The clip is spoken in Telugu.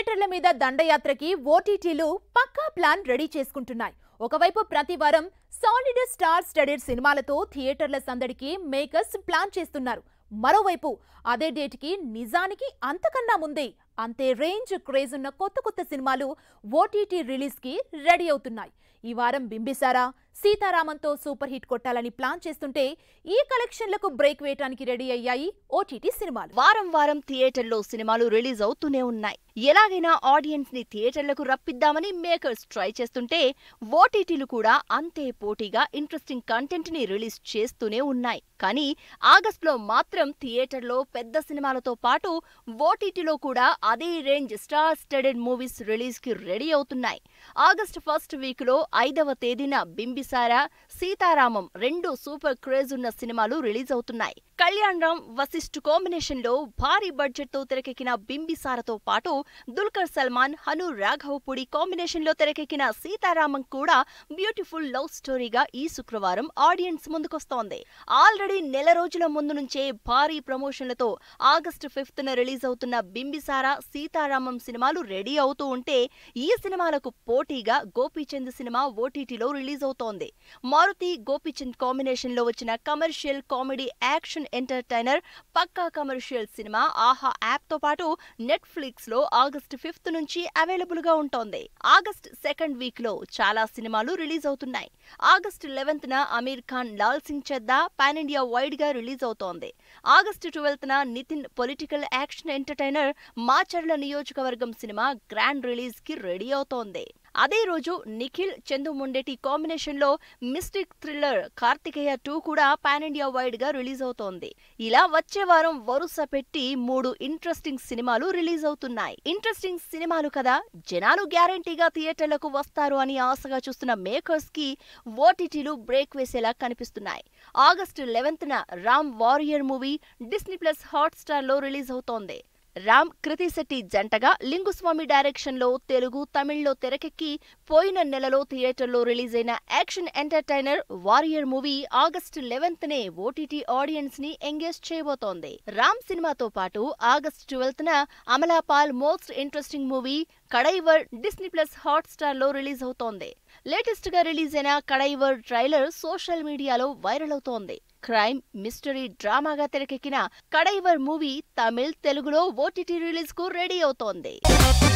థియేటర్ల మీద దండయాత్రకి ఓటీటీలు పక్కా ప్లాన్ రెడీ చేసుకుంటున్నాయి ఒకవైపు ప్రతి వారం సాలిడ్ స్టార్ స్టడెడ్ సినిమాలతో థియేటర్ల సందడికి మేకర్స్ ప్లాన్ చేస్తున్నారు మరోవైపు అదే డేట్కి నిజానికి అంతకన్నా ముందే అంతే రేంజ్ క్రేజ్ ఉన్న కొత్త కొత్త సినిమాలు ఓటీటీ రిలీజ్కి రెడీ అవుతున్నాయి ఈ వారం బింబిసారా సీతారామంతో సూపర్ హిట్ కొట్టాలని ప్లాన్ చేస్తుంటే ఈ కలెక్షన్లకు బ్రేక్ వేయటానికి రెడీ అయ్యాయి ఓటీటీ సినిమాలు వారం వారం థియేటర్లో సినిమాలు రిలీజ్ అవుతూనే ఉన్నాయి ఎలాగైనా ఆడియన్స్ ని థియేటర్లకు రప్పిద్దామని మేకర్స్ ట్రై చేస్తుంటే ఓటీటీలు కూడా అంతే పోటీగా ఇంట్రెస్టింగ్ కంటెంట్ ని రిలీజ్ చేస్తూనే ఉన్నాయి కానీ ఆగస్టులో మాత్రం థియేటర్లో పెద్ద సినిమాలతో పాటు ఓటీటీలో కూడా అదే range star studded movies release కి రెడీ అవుతున్నాయి ఆగస్ట్ ఫస్ట్ వీక్ లో ఐదవ తేదీన బింబిసారా సీతారామం రెండు సూపర్ క్రేజ్ ఉన్న సినిమాలు రిలీజ్ అవుతున్నాయి కళ్యాణ్ రామ్ వశిష్ఠ్ కాంబినేషన్ లో భారీ బడ్జెట్ తో తెరకెక్కిన బింబిసారతో పాటు దుల్కర్ సల్మాన్ హను రాఘవపూడి కాంబినేషన్ లో తెరకెక్కిన సీతారామం కూడా బ్యూటిఫుల్ లవ్ స్టోరీగా ఈ శుక్రవారం ఆడియన్స్ ముందుకొస్తోంది ఆల్రెడీ నెల రోజుల ముందు నుంచే భారీ ప్రమోషన్లతో ఆగస్టు ఫిఫ్త్ న రిలీజ్ అవుతున్న బింబిసార సీతారామం సినిమాలు రెడీ అవుతూ ఉంటే ఈ సినిమాలకు పోటీగా గోపీచంద్ సినిమా ఓటీటీలో రిలీజ్ అవుతోంది మారుతి గోపీచంద్ కాంబినేషన్ లో వచ్చిన commercial comedy action entertainer Pakka commercial cinema Aha app తో పాటు నెట్ఫ్లిక్స్ లో ఆగస్ట్ ఫిఫ్త్ నుంచి అవైలబుల్ గా ఉంటోంది ఆగస్ట్ సెకండ్ వీక్ లో చాలా సినిమాలు రిలీజ్ అవుతున్నాయి ఆగస్ట్ లెవెన్త్ న Aamir Khan Laal Singh Chaddha pan India wide గా రిలీజ్ అవుతోంది ఆగస్ట్ ట్వెల్త్ న Nithin political action entertainer Macherla Niyojakavargam cinema grand release కి రెడీ అవుతోంది అదే రోజు నిఖిల్ చందు ముండేటి కాంబినేషన్ లో మిస్టిక్ థ్రిల్లర్ కార్తికేయ టూ కూడా పాన్ ఇండియా వైడ్ గా రిలీజ్ అవుతోంది ఇలా వచ్చే వారం వరుస పెట్టి మూడు ఇంట్రెస్టింగ్ సినిమాలు రిలీజ్ అవుతున్నాయి ఇంట్రెస్టింగ్ సినిమాలు కదా జనాలు గ్యారంటీగా థియేటర్లకు వస్తారు అని ఆశగా చూస్తున్న మేకర్స్ కి ఓటీటీలు బ్రేక్ వేసేలా కనిపిస్తున్నాయి ఆగస్టు లెవెన్త్ న Ram warrior movie Disney plus hotstar లో రిలీజ్ అవుతోంది రామ్ కృతి శెట్టి జంటగా లింగుస్వామి డైరెక్షన్ లో తెలుగు తమిళ్లో తెరకెక్కి పోయిన నెలలో థియేటర్లో రిలీజ్ అయిన action entertainer warrior movie August eleventh నే ఓటీటీ ఆడియన్స్ ని ఎంగేజ్ చేయబోతోంది రామ్ సినిమాతో పాటు ఆగస్టు ట్వెల్త్ న Amala Paul most interesting movie cadaver Disney plus hotstar లో రిలీజ్ అవుతోంది లేటెస్ట్ గా రిలీజ్ అయిన కడైవర్ ట్రైలర్ సోషల్ మీడియాలో వైరల్ అవుతోంది క్రైమ్ మిస్టరీ డ్రామాగా తెరకెక్కిన కడైవర్ మూవీ తమిళ్ తెలుగులో ఓటీటీ రిలీజ్ కు రెడీ అవుతోంది